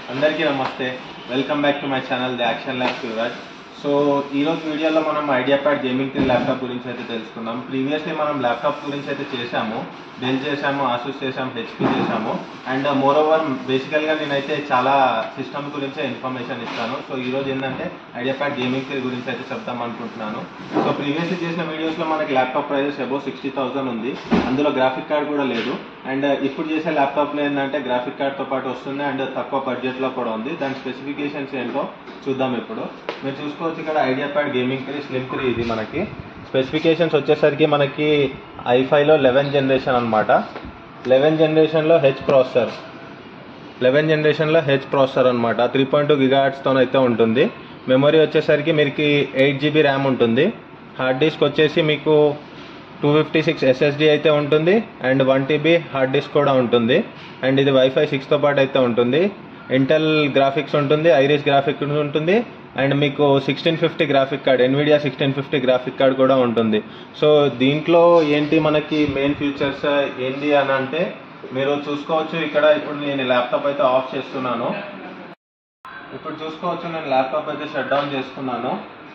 అందరికీ నమస్తే welcome back to my channel the action lab Yuvraj so ఈ రోజు వీడియోలో మనం IdeaPad gaming three laptop గురించి అయితే తెలుసుకుందాం ప్రీవియస్లీ మనం ల్యాప్టాప్ గురించి అయితే చేశాము డెల్ చేశాము ఆసూస్ చేశాము హెచ్పి చేశాము అండ్ మోర్ ఓవర్ బేసికల్గా నేనైతే చాలా సిస్టమ్ గురించే ఇన్ఫర్మేషన్ ఇస్తాను సో ఈ రోజు ఏంటంటే ఐడియా ప్యాడ్ గేమింగ్ త్రీ గురించి అయితే చెప్దాం అనుకుంటున్నాను సో ప్రీవియస్లీ చేసిన వీడియోస్లో మనకి laptop prices above sixty thousand ఉంది అందులో గ్రాఫిక్ కార్డ్ కూడా లేదు అండ్ ఇప్పుడు చేసే ల్యాప్టాప్లో ఏంటంటే గ్రాఫిక్ కార్డ్తో పాటు వస్తుంది అండ్ తక్కువ బడ్జెట్లో కూడా ఉంది దాని స్పెసిఫికేషన్స్ ఏంటో చూద్దాం ఇప్పుడు మీరు చూసుకోవచ్చు ఇక్కడ IdeaPad gaming three slim three ఇది మనకి స్పెసిఫికేషన్స్ వచ్చేసరికి మనకి ఐఫైలో లెవెన్ జనరేషన్ అనమాట లెవెన్ జనరేషన్లో హెచ్ ప్రాసెసర్ లెవెన్ జనరేషన్లో హెచ్ ప్రాసెసర్ అనమాట త్రీ పాయింట్ టూ గిగాట్స్తో అయితే ఉంటుంది మెమరీ వచ్చేసరికి మీకు ఎయిట్ జీబీ ర్యామ్ ఉంటుంది హార్డ్ డిస్క్ వచ్చేసి మీకు టూ ఫిఫ్టీ సిక్స్ ఎస్ఎస్డి అయితే ఉంటుంది and one TB hard disk కూడా ఉంటుంది అండ్ ఇది వైఫై సిక్స్తో పాటు అయితే ఉంటుంది ఇంటెల్ గ్రాఫిక్స్ ఉంటుంది ఐరిస్ గ్రాఫిక్స్ ఉంటుంది అండ్ మీకు sixteen fifty graphic card Nvidia sixteen fifty graphic card కూడా ఉంటుంది సో దీంట్లో ఏంటి మనకి మెయిన్ ఫీచర్స్ ఏంటి అని అంటే మీరు చూసుకోవచ్చు ఇక్కడ ఇప్పుడు నేను ల్యాప్టాప్ అయితే ఆఫ్ చేస్తున్నాను ఇప్పుడు చూసుకోవచ్చు నేను ల్యాప్టాప్ అయితే షట్ డౌన్ చేసుకున్నాను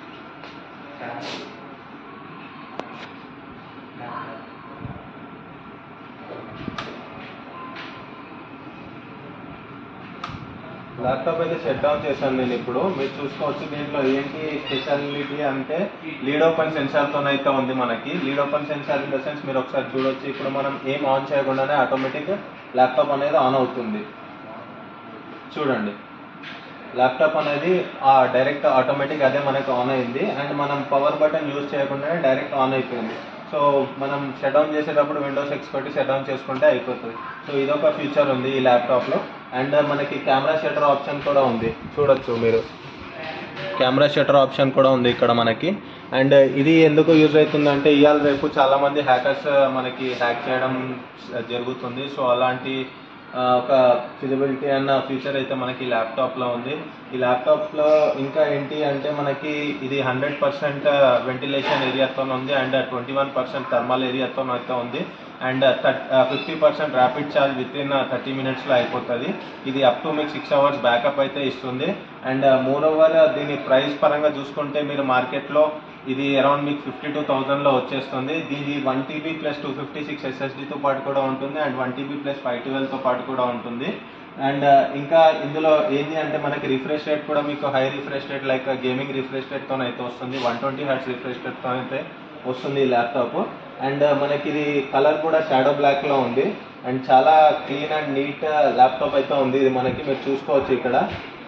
ల్యాప్టాప్ అయితే షట్ డౌన్ చేశాను నేను ఇప్పుడు మీరు చూసుకోవచ్చు దీంట్లో ఏంటి స్పెషాలిటీ అంటే లీడ్ ఓపెన్ సెన్సార్తో అయితే ఉంది మనకి lid open sensor in the sense మీరు ఒకసారి చూడొచ్చు ఇప్పుడు మనం ఏం ఆన్ చేయకుండానే ఆటోమేటిక్ ల్యాప్టాప్ అనేది ఆన్ అవుతుంది చూడండి ల్యాప్టాప్ అనేది డైరెక్ట్ ఆటోమేటిక్ అదే మనకు ఆన్ అయింది అండ్ మనం పవర్ బటన్ యూజ్ చేయకుండానే డైరెక్ట్ ఆన్ అయిపోయింది సో మనం షట్ డౌన్ చేసేటప్పుడు విండోస్ ఎక్స్ కొట్టి షట్ డౌన్ చేసుకుంటే అయిపోతుంది సో ఇదొక ఫీచర్ ఉంది ఈ ల్యాప్టాప్లో అండ్ మనకి కెమెరా షటర్ ఆప్షన్ కూడా ఉంది చూడొచ్చు మీరు కెమెరా షటర్ ఆప్షన్ కూడా ఉంది ఇక్కడ మనకి అండ్ ఇది ఎందుకు యూజ్ అవుతుందంటే ఇవాళ రేపు చాలా మంది హ్యాకర్స్ మనకి హ్యాక్ చేయడం జరుగుతుంది సో అలాంటి ఆ, ఒక ఫిజిబిలిటీ అన్న ఫీచర్ అయితే మనకి ల్యాప్టాప్లో ఉంది ఈ ల్యాప్టాప్లో ఇంకా ఏంటి అంటే మనకి ఇది హండ్రెడ్ పర్సెంట్ వెంటిలేషన్ ఏరియాతో ఉంది and twenty one percent thermal ఏరియాతో అయితే ఉంది and fifty percent rapid charge within thirty మినిట్స్లో అయిపోతుంది ఇది అప్ టు మీకు సిక్స్ అవర్స్ బ్యాకప్ అయితే ఇస్తుంది అండ్ మోర్ ఓవర్ దీని ప్రైస్ పరంగా చూసుకుంటే మీరు మార్కెట్లో ఇది అరౌండ్ మీకు ఫిఫ్టీ టూ థౌజండ్లో వచ్చేస్తుంది దీని one TB plus two fifty six ఎస్ఎస్డితో పాటు కూడా ఉంటుంది and one TB plus five ట్వెల్వ్తో పాటు కూడా ఉంటుంది అండ్ ఇంకా ఇందులో ఏంటి అంటే మనకి రిఫ్రెష్ రేట్ కూడా మీకు high refresh rate like gaming refresh రేట్తో అయితే వస్తుంది వన్ ట్వంటీ హర్ట్స్ రిఫ్రెష్ రేట్తో అయితే వస్తుంది ఈ ల్యాప్టాప్ అండ్ మనకి ఇది కలర్ కూడా షాడో బ్లాక్లో ఉంది అండ్ చాలా క్లీన్ అండ్ నీట్ ల్యాప్టాప్ అయితే ఉంది ఇది మనకి మీరు చూసుకోవచ్చు ఇక్కడ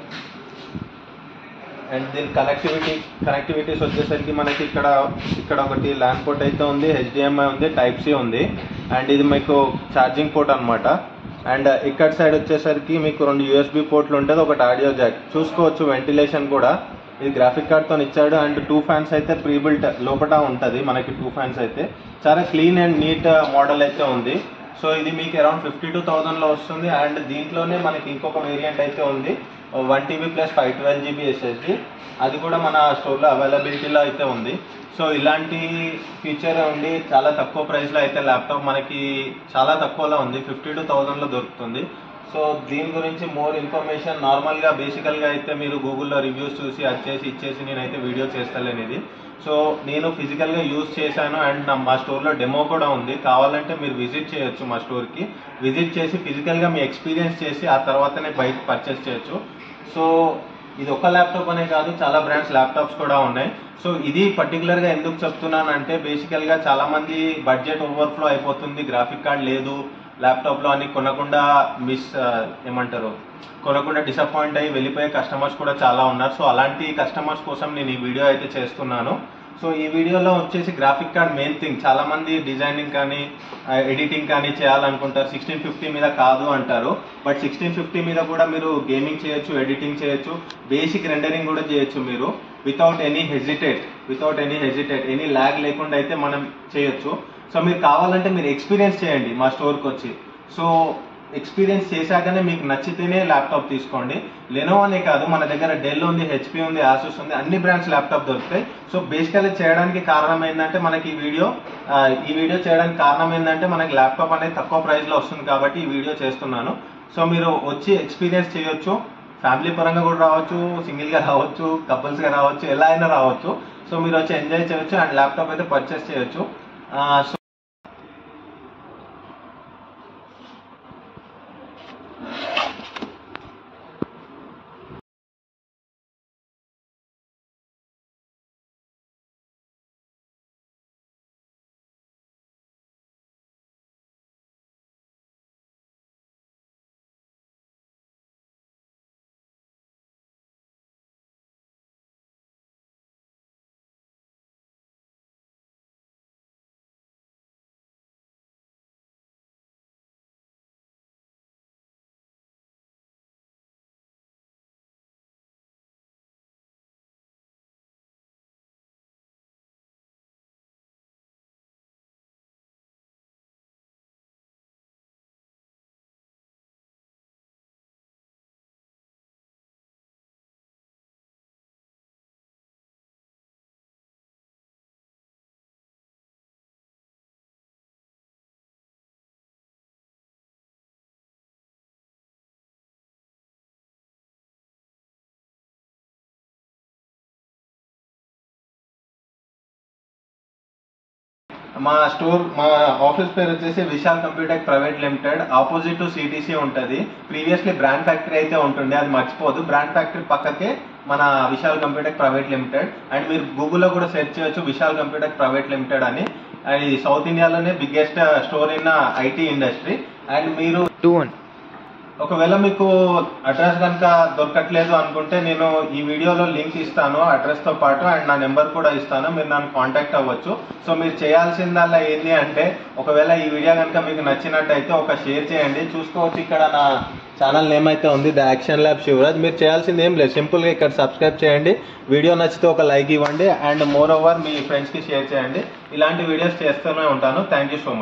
అండ్ దీని కనెక్టివిటీ కనెక్టివిటీస్ వచ్చేసరికి మనకి ఇక్కడ ఇక్కడ ఒకటి ల్యాండ్ పోర్ట్ అయితే ఉంది హెచ్డిఎంఐ ఉంది టైప్ సి ఉంది అండ్ ఇది మీకు ఛార్జింగ్ పోర్ట్ అనమాట అండ్ ఇక్కడ సైడ్ వచ్చేసరికి మీకు రెండు యూఎస్బి పోర్ట్లు ఉంటుంది ఒకటి ఆడియో జాక్ చూసుకోవచ్చు వెంటిలేషన్ కూడా ఇది గ్రాఫిక్ కార్డ్తో ఇచ్చాడు అండ్ టూ ఫ్యాన్స్ అయితే ప్రీబిల్ట్ లోపల ఉంటుంది మనకి టూ ఫ్యాన్స్ అయితే చాలా క్లీన్ అండ్ నీట్ మోడల్ అయితే ఉంది సో ఇది మీకు అరౌండ్ ఫిఫ్టీ టూ థౌజండ్లో వస్తుంది అండ్ దీంట్లోనే మనకి ఇంకొక వేరియంట్ అయితే ఉంది one TB plus five twelve GB SSD అది కూడా మన స్టోర్లో అవైలబిలిటీలో అయితే ఉంది సో ఇలాంటి ఫీచర్ ఉండి చాలా తక్కువ ప్రైస్లో అయితే ల్యాప్టాప్ మనకి చాలా తక్కువలో ఉంది ఫిఫ్టీ టూ థౌజండ్లో దొరుకుతుంది సో దీని గురించి మోర్ ఇన్ఫర్మేషన్ నార్మల్గా బేసికల్గా అయితే మీరు గూగుల్లో రివ్యూస్ చూసి అది చేసి ఇచ్చేసి నేనైతే వీడియో చేస్తలేను ఇది సో నేను ఫిజికల్గా యూజ్ చేశాను అండ్ నా- మా స్టోర్లో డెమో కూడా ఉంది కావాలంటే మీరు విజిట్ చేయొచ్చు మా స్టోర్కి విజిట్ చేసి ఫిజికల్గా మీ ఎక్స్పీరియన్స్ చేసి ఆ తర్వాతనే బయట పర్చేస్ చేయొచ్చు సో ఇది ఒక ల్యాప్టాప్ అనే కాదు చాలా బ్రాండ్స్ ల్యాప్టాప్స్ కూడా ఉన్నాయి సో ఇది పర్టికులర్గా ఎందుకు చెప్తున్నానంటే బేసికల్గా చాలా మంది బడ్జెట్ ఓవర్ఫ్లో అయిపోతుంది గ్రాఫిక్ కార్డ్ లేదు ల్యాప్టాప్లో అని కొనకుండా మిస్ ఆ, ఏమంటారు కొనకుండా డిసప్పాయింట్ అయ్యి వెళ్ళిపోయే కస్టమర్స్ కూడా చాలా ఉన్నారు సో అలాంటి కస్టమర్స్ కోసం నేను ఈ వీడియో అయితే చేస్తున్నాను సో ఈ వీడియోలో వచ్చేసి గ్రాఫిక్ కార్డ్ మెయిన్ థింగ్ చాలా మంది డిజైనింగ్ కానీ ఎడిటింగ్ కానీ చేయాలనుకుంటారు సిక్స్టీన్ ఫిఫ్టీ మీద కాదు అంటారు బట్ సిక్స్టీన్ ఫిఫ్టీ మీద కూడా మీరు గేమింగ్ చేయొచ్చు ఎడిటింగ్ చేయొచ్చు బేసిక్ రెండరింగ్ కూడా చేయొచ్చు మీరు without any hesitate without any hesitate any lag లేకుండా అయితే మనం చేయొచ్చు సో మీరు కావాలంటే మీరు ఎక్స్పీరియన్స్ చేయండి మా స్టోర్కి వచ్చి సో ఎక్స్పీరియన్స్ చేశాకనే మీకు నచ్చితేనే ల్యాప్టాప్ తీసుకోండి లెనోవో అనే కాదు మన దగ్గర డెల్ ఉంది హెచ్పి ఉంది ఆసూస్ ఉంది అన్ని బ్రాండ్స్ ల్యాప్టాప్ దొరుకుతాయి సో బేసికల్లీ చేయడానికి కారణం ఏంటంటే మనకి ఈ వీడియో ఆ, ఈ వీడియో చేయడానికి కారణం ఏంటంటే మనకి ల్యాప్టాప్ అనేది తక్కువ ప్రైస్లో వస్తుంది కాబట్టి ఈ వీడియో చేస్తున్నాను సో మీరు వచ్చి ఎక్స్పీరియన్స్ చేయొచ్చు ఫ్యామిలీ పరంగా కూడా రావచ్చు సింగిల్గా రావచ్చు కపుల్స్గా రావచ్చు ఎలా అయినా రావచ్చు సో మీరు వచ్చి ఎంజాయ్ చేయొచ్చు అండ్ ల్యాప్టాప్ అయితే పర్చేస్ చేయొచ్చు సో మా స్టోర్ మా ఆఫీస్ పేరు వచ్చేసి Vishal computer private limited opposite to CTC ఉంటుంది ప్రీవియస్లీ బ్రాండ్ ఫ్యాక్టరీ అయితే ఉంటుండే అది మర్చిపోదు బ్రాండ్ ఫ్యాక్టరీ పక్కకే మన Vishal computer private limited and మీరు గూగుల్లో కూడా సెర్చ్ చేయొచ్చు విశాల్ కంప్యూటర్ ప్రైవేట్ లిమిటెడ్ అని అండ్ ఇది సౌత్ ఇండియాలోనే biggest store in IT industry and మీరు టూ వన్ ఒకవేళ మీకు అడ్రస్ కనుక దొరకట్లేదు అనుకుంటే నేను ఈ వీడియోలో లింక్ ఇస్తాను అడ్రస్ తో పాటు అండ్ నా నెంబర్ కూడా ఇస్తాను మీరు నన్ను కాంటాక్ట్ అవ్వచ్చు సో మీరు చేయాల్సిందల్లా ఏంటి అంటే ఒకవేళ ఈ వీడియో కనుక మీకు నచ్చినట్టయితే ఒక షేర్ చేయండి చూసుకోవచ్చు ఇక్కడ నా ఛానల్ నేమ్ అయితే ఉంది ద యాక్షన్ ల్యాబ్ శివరాజ్ మీరు చేయాల్సింది ఏం లేదు సింపుల్గా ఇక్కడ సబ్స్క్రైబ్ చేయండి వీడియో నచ్చితే ఒక లైక్ ఇవ్వండి అండ్ మోర్ ఓవర్ మీ ఫ్రెండ్స్కి షేర్ చేయండి ఇలాంటి వీడియోస్ చేస్తూనే ఉంటాను థ్యాంక్ యూ సో మచ్